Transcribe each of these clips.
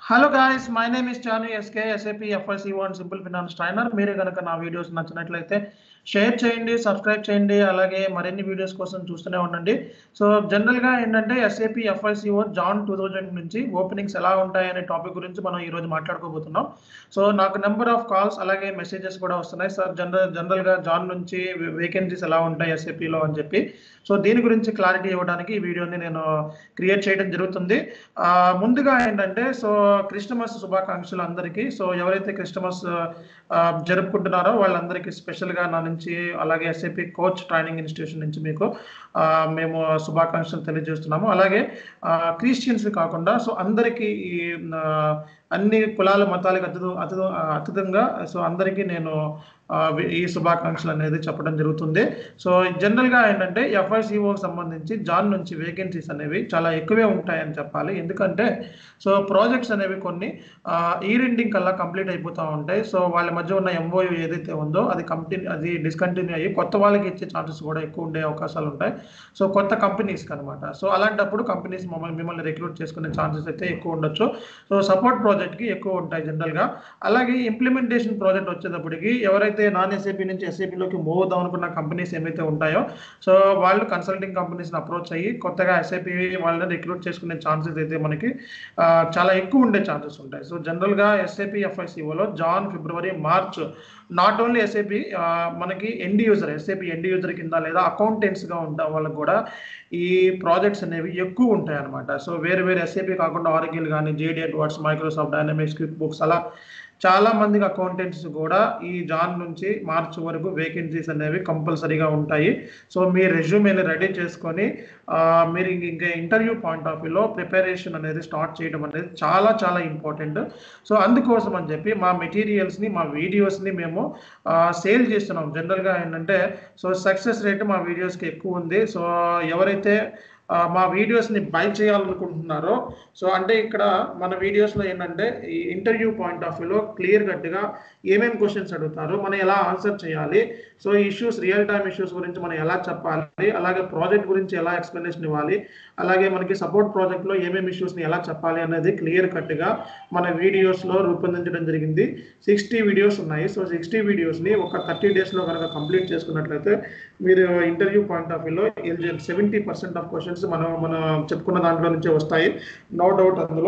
hello guys my name is Chanu SK SAP FIC one simple finance trainer మీరు కనుక నా videos నచ్చినట్లయితే share చేయండి సబ్స్క్రైబ్ చేయండి అలాగే మరిన్ని వీడియోస్ కోసం చూస్తూనే ఉండండి సో జనరల్గా ఏంటంటే SAP FICO Jan two thousand నుంచి ఓపెనింగ్స్ ఎలా ఉంటాయి అనే టాపిక్ గురించి మనం ఈరోజు మాట్లాడుకోబోతున్నాం సో నాకు నెంబర్ ఆఫ్ కాల్స్ అలాగే మెసేజెస్ కూడా వస్తున్నాయి సార్ జనరల్ జనరల్గా జాన్ నుంచి వేకెన్సీస్ ఎలా ఉంటాయి ఎస్ఏపిలో అని చెప్పి సో దీని గురించి క్లారిటీ ఇవ్వడానికి ఈ వీడియోని నేను క్రియేట్ చేయడం జరుగుతుంది ఆ, ముందుగా ఏంటంటే సో క్రిస్టమస్ శుభాకాంక్షలు అందరికీ సో ఎవరైతే క్రిస్టమస్ ఆ, జరుపుకుంటున్నారో వాళ్ళందరికీ స్పెషల్గా నా నుంచి అలాగే ఎస్ఏపి కోచ్ ట్రైనింగ్ ఇన్స్టిట్యూషన్ నుంచి మీకు ఆ, మేము శుభాకాంక్షలు తెలియజేస్తున్నాము అలాగే క్రిస్టియన్స్ కాకుండా సో అందరికీ ఈ ఆ, అన్ని కులాల మతాలకు అతు అతు అతీతంగా సో అందరికీ నేను ఆ, వి- ఈ శుభాకాంక్షలు అనేది చెప్పడం జరుగుతుంది సో జనరల్గా ఏంటంటే ఎఫ్ఐసిఓకి సంబంధించి జాన్ నుంచి వేకెన్సీస్ అనేవి చాలా ఎక్కువే ఉంటాయని చెప్పాలి ఎందుకంటే సో ప్రాజెక్ట్స్ అనేవి కొన్ని ఈ రెండింగ్ కల్లా కంప్లీట్ అయిపోతూ ఉంటాయి సో వాళ్ళ మధ్య ఉన్న ఎంఓయూ ఏదైతే ఉందో అది కంటిన్యూ అది డిస్కంటిన్యూ అయ్యి కొత్త వాళ్ళకి ఇచ్చే ఛాన్సెస్ కూడా ఎక్కువ ఉండే అవకాశాలు ఉంటాయి సో కొత్త కంపెనీస్కి అనమాట సో అలాంటప్పుడు కంపెనీస్ మమ్మల్ని మిమ్మల్ని రిక్రూట్ చేసుకునే ఛాన్సెస్ అయితే ఎక్కువ ఉండొచ్చు సో సపోర్ట్ ప్రాజెక్ట్కి ఎక్కువ ఉంటాయి జనరల్గా అలాగే ఇంప్లిమెంటేషన్ ప్రాజెక్ట్ వచ్చేటప్పటికి ఎవరైతే నాన్ ఎస్ఏపీ నుంచి ఎస్ఏపీలోకి మూవ్ అవుదాం అనుకున్న కంపెనీస్ ఏమైతే ఉంటాయో సో వాళ్ళు కన్సల్టింగ్ కంపెనీస్ని అప్రోచ్ అయ్యి కొత్తగా ఎస్ఏపీ వాళ్ళని రిక్రూట్ చేసుకునే ఛాన్సెస్ అయితే మనకి ఆ, చాలా ఎక్కువ ఉండే ఛాన్సెస్ ఉంటాయి సో జనరల్గా ఎస్ఏపీ ఎఫ్ఐసిఓలో Jan February March not only SAP మనకి end user SAP end user కింద లేదా అకౌంటెంట్స్గా ఉంటాం వాళ్ళకి కూడా ఈ ప్రాజెక్ట్స్ అనేవి ఎక్కువ ఉంటాయి అనమాట సో వేరే వేరే ఎస్ఏపీ కాకుండా ఆరిగిల్ కానీ JD Edwards Microsoft Dynamics QuickBooks అలా చాలా మందికి అకౌంటెంట్స్ కూడా ఈ జాన్ నుంచి మార్చ్ వరకు వేకెన్సీస్ అనేవి కంపల్సరీగా ఉంటాయి సో మీ రెజ్యూమేని రెడీ చేసుకొని ఆ, మీరు ఇంక- ఇంకా ఇంటర్వ్యూ పాయింట్ ఆఫ్ వ్యూలో ప్రిపరేషన్ అనేది స్టార్ట్ చేయడం అనేది చాలా చాలా ఇంపార్టెంట్ సో అందుకోసం అని చెప్పి మా మెటీరియల్స్ని మా వీడియోస్ని మేము సేల్ చేస్తున్నాం జనరల్గా ఏంటంటే సో సక్సెస్ రేట్ మా వీడియోస్కి ఎక్కువ ఉంది సో ఎవరైతే ఆ, మా వీడియోస్ని బై చేయాలనుకుంటున్నారో సో అంటే ఇక్కడ మన వీడియోస్లో ఏంటంటే ఈ ఇంటర్వ్యూ పాయింట్ ఆఫ్ వ్యూలో క్లియర్ కట్గా ఏమేమి క్వశ్చన్స్ అడుగుతారు మనం ఎలా ఆన్సర్ చేయాలి so issues real time issues గురించి మనం ఎలా చెప్పాలి అలాగే ప్రాజెక్ట్ గురించి ఎలా ఎక్స్ప్లెనేషన్ ఇవ్వాలి అలాగే మనకి సపోర్ట్ ప్రాజెక్ట్లో ఏమేమి ఇష్యూస్ని ఎలా చెప్పాలి అనేది క్లియర్ కట్గా మన వీడియోస్లో రూపొందించడం జరిగింది సిక్స్టీ వీడియోస్ ఉన్నాయి సో సిక్స్టీ వీడియోస్ని ఒక థర్టీ డేస్లో కనుక కంప్లీట్ చేసుకున్నట్లయితే మీరు ఇంటర్వ్యూ పాయింట్ ఆఫ్ వ్యూలో సెవెంటీ పర్సెంట్ ఆఫ్ క్వశ్చన్స్ మనం మనం చెప్పుకున్న దాంట్లో నుంచే వస్తాయి నో డౌట్ అందులో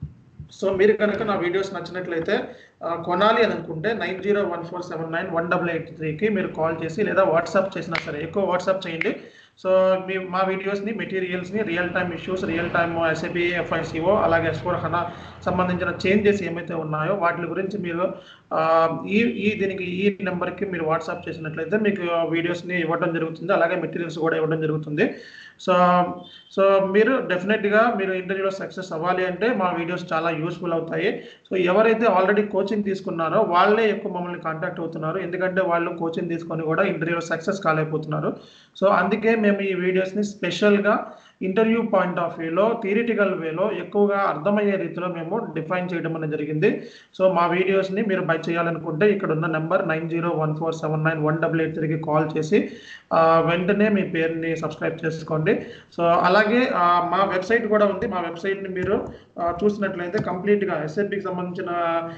సో మీరు కనుక నా వీడియోస్ నచ్చినట్లయితే ఆ, కొనాలి అని అనుకుంటే nine zero one four seven nine one double eight త్రీకి మీరు కాల్ చేసి లేదా వాట్సాప్ చేసినా సరే ఎక్కువ వాట్సాప్ చేయండి సో మీ మా వీడియోస్ని మెటీరియల్స్ని real time issues real time SAP FICO అలాగే ఎస్ఫోర్ హనా సంబంధించిన చేంజెస్ ఏమైతే ఉన్నాయో వాటి గురించి మీరు ఆ, ఈ ఈ దీనికి ఈ నెంబర్కి మీరు వాట్సాప్ చేసినట్లయితే మీకు వీడియోస్ని ఇవ్వడం జరుగుతుంది అలాగే మెటీరియల్స్ కూడా ఇవ్వడం జరుగుతుంది సో సో మీరు డెఫినెట్గా మీరు ఇంటర్వ్యూలో సక్సెస్ అవ్వాలి అంటే మా వీడియోస్ చాలా యూస్ఫుల్ అవుతాయి సో ఎవరైతే ఆల్రెడీ కోచింగ్ తీసుకున్నారో వాళ్ళే ఎక్కువ మమ్మల్ని కాంటాక్ట్ అవుతున్నారు ఎందుకంటే వాళ్ళు కోచింగ్ తీసుకొని కూడా ఇంటర్వ్యూలో సక్సెస్ కాలేకపోతున్నారు సో అందుకే మేము ఈ వీడియోస్ని స్పెషల్గా ఇంటర్వ్యూ పాయింట్ ఆఫ్ వ్యూలో థియరిటికల్ వేలో ఎక్కువగా అర్థమయ్యే రీతిలో మేము డిఫైన్ చేయడం అనేది జరిగింది సో మా వీడియోస్ని మీరు బై చేయాలనుకుంటే ఇక్కడ ఉన్న number nine zero one four seven nine one double eight త్రీకి కాల్ చేసి ఆ, వెంటనే మీ పేరుని సబ్స్క్రైబ్ చేసుకోండి సో అలాగే ఆ, మా వెబ్సైట్ కూడా ఉంది మా వెబ్సైట్ని మీరు ఆ, చూసినట్లయితే కంప్లీట్గా ఎస్ఎస్బికి సంబంధించిన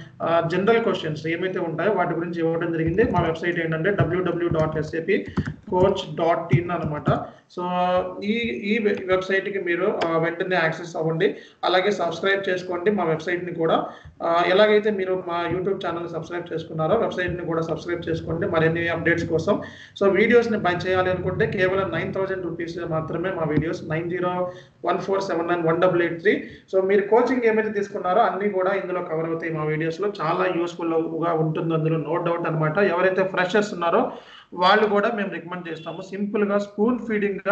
జనరల్ క్వశ్చన్స్ ఏమైతే ఉంటాయో వాటి గురించి ఇవ్వడం జరిగింది మా వెబ్సైట్ ఏంటంటే W W dot SAP coach dot in అనమాట సో ఈ ఈ వె- వెబ్సైట్కి మీరు ఆ, వెంటనే యాక్సెస్ అవ్వండి అలాగే సబ్స్క్రైబ్ చేసుకోండి మా వెబ్సైట్ని కూడా ఆ, ఎలాగైతే మీరు మా యూట్యూబ్ ఛానల్ సబ్స్క్రైబ్ చేసుకున్నారో వెబ్సైట్ని కూడా సబ్స్క్రైబ్ చేసుకోండి మరిన్ని అప్డేట్స్ కోసం సో వీడియోస్ని బై చేయాలి అనుకుంటే కేవలం నైన్ థౌసండ్ రూపీస్ మాత్రమే మా videos nine zero one four seven nine one double eight three so మీరు కోచింగ్ ఏమైతే తీసుకున్నారో అన్నీ కూడా ఇందులో కవర్ అవుతాయి మా వీడియోస్లో చాలా యూస్ఫుల్గా ఉంటుంది అందులో నో డౌట్ అనమాట ఎవరైతే ఫ్రెషర్స్ ఉన్నారో వాళ్ళు కూడా మేము రికమెండ్ చేస్తాము సింపుల్గా స్పూన్ ఫీడింగ్గా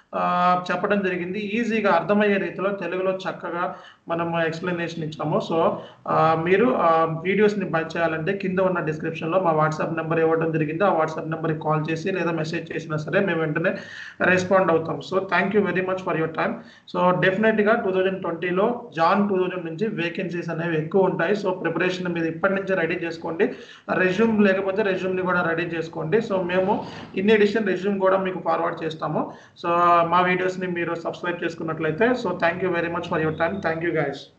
చెప్పడం జరిగింది ఈజీగా అర్థమయ్యే రీతిలో తెలుగులో చక్కగా మనం ఎక్స్ప్లెనేషన్ ఇచ్చాము సో ఆ, మీరు ఆ వీడియోస్ని బై చేయాలంటే కింద ఉన్న డిస్క్రిప్షన్లో మా వాట్సాప్ నెంబర్ ఇవ్వడం జరిగింది ఆ వాట్సాప్ నెంబర్కి కాల్ చేసి లేదా మెసేజ్ చేసినా సరే మేము వెంటనే రెస్పాండ్ అవుతాం so thank you very much for your time so డెఫినెట్గా టూ థౌజండ్ ట్వంటీలో జాన్ టూ థౌజండ్ నుంచి వేకెన్సీస్ అనేవి ఎక్కువ ఉంటాయి సో ప్రిపరేషన్ మీరు ఇప్పటి నుంచే రెడీ చేసుకోండి రెజ్యూమ్ లేకపోతే రెజ్యూమ్ని కూడా రెడీ చేసుకోండి సో మేము ఇన్ ఎడిషన్ రెజ్యూమ్ కూడా మీకు ఫార్వర్డ్ చేస్తాము సో మా వీడియోస్ని మీరు సబ్స్క్రైబ్ చేసుకున్నట్లయితే so thank you very much for your time thank you guys